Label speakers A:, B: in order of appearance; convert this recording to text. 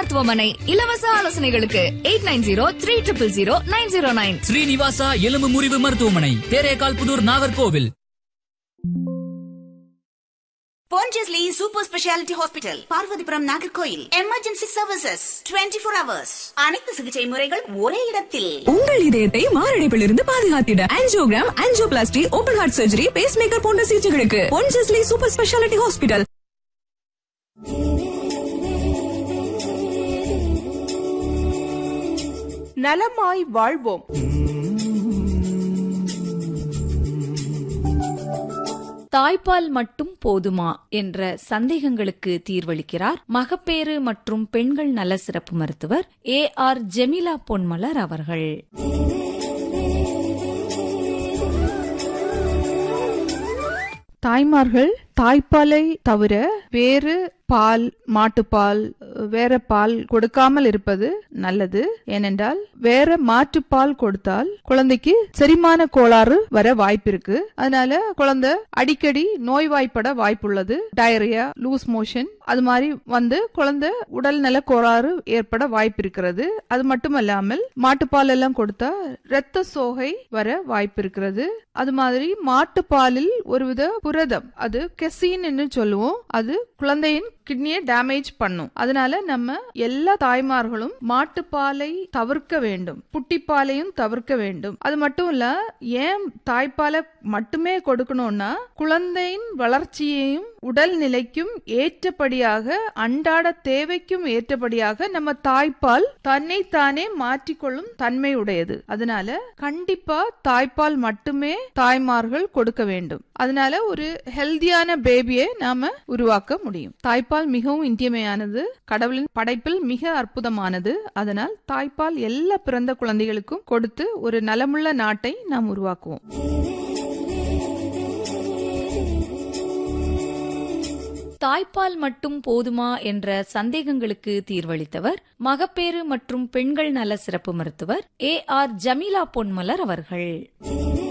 A: மருத்துவமனை இலவச ஆலோசனைகளுக்கு eight nine zero three triple zero nine zero nine
B: Srinivasa எலும்பு முறிவு மருத்துவமனை Therekal Pudur Nagercoil
C: Pondicherry super speciality hospital Parvathipuram Nagercoil emergency services 24 four hours அனைத்து சிகிச்சை முறைகள் ஒரே இடத்தில்
D: உங்கள் இதயத்தை மாரடைப்பிலிருந்து பாதுகாத்திட angiogram angioplasty open heart surgery pacemaker போன்ற சிகிச்சைகளுக்கு பொன்ஜஸ்லி சூப்பர் ஸ்பெஷாலிட்டி ஹாஸ்பிட்டல்
E: நலமாய் வாழ்வோம்
F: தாய்ப்பால் மட்டும் போதுமா என்ற சந்தேகங்களுக்கு தீர்வளிக்கிறார் மகப்பேறு மற்றும் பெண்கள் நல சிறப்பு மருத்துவர் ஏ ஆர் ஜெமிலா பொன்மலர் அவர்கள்
E: தாய்மார்கள் தாய்ப்பாலை தவிர வேறு பால் மாட்டுப்பால் வேற பால் கொடுக்காமல் இருப்பது நல்லது ஏனென்றால் வேற மாற்றுப்பால் கொடுத்தால் குழந்தைக்கு செரிமான கோளாறு வர வாய்ப்பு இருக்கு அதனால குழந்தை அடிக்கடி நோய்வாய்ப்பட வாய்ப்புள்ளது டயரியா லூஸ் மோஷன் அது மாதிரி வந்து குழந்தை உடல் நல கோளாறு ஏற்பட வாய்ப்பு இருக்கிறது அது மட்டுமல்லாமல் மாட்டுப்பால் எல்லாம் கொடுத்தா இரத்த சோகை வர வாய்ப்பு இருக்கிறது அது மாதிரி மாட்டுப்பாலில் ஒருவித புரதம் அது கெசின் சொல்லுவோம் அது குழந்தையின் கிட்னியை டேமேஜ் பண்ணும் அதனால நம்ம எல்லா தாய்மார்களும் மாட்டுப்பாலை தவிர்க்க வேண்டும் புட்டிப்பாலையும் தவிர்க்க வேண்டும் அது மட்டும் இல்ல ஏன் தாய்ப்பாலை மட்டுமே கொடுக்கணும்னா குழந்தையின் வளர்ச்சியையும் உடல் நிலைக்கும் ஏற்றபடியாக அன்றாட தேவைக்கும் ஏற்றபடியாக நம்ம தாய்ப்பால் தன்னைத்தானே மாற்றிக்கொள்ளும் தன்மை உடையது அதனால கண்டிப்பா தாய்ப்பால் மட்டுமே தாய்மார்கள் கொடுக்க வேண்டும் அதனால ஒரு ஹெல்தியான பேபியை நாம உருவாக்க முடியும் தாய்ப்பால் மிகவும் இன்றியமையானது கடவுளின் படைப்பில் மிக அற்புதமானது அதனால் தாய்ப்பால் எல்லா பிறந்த குழந்தைகளுக்கும் கொடுத்து ஒரு நலமுள்ள நாட்டை நாம் உருவாக்குவோம்
F: தாய்ப்பால் மட்டும் போதுமா என்ற சந்தேகங்களுக்கு தீர்வளித்தவர் மகப்பேறு மற்றும் பெண்கள் நல சிறப்பு மருத்துவர் ஏ ஆர் ஜமீலா பொன்மலர் அவர்கள்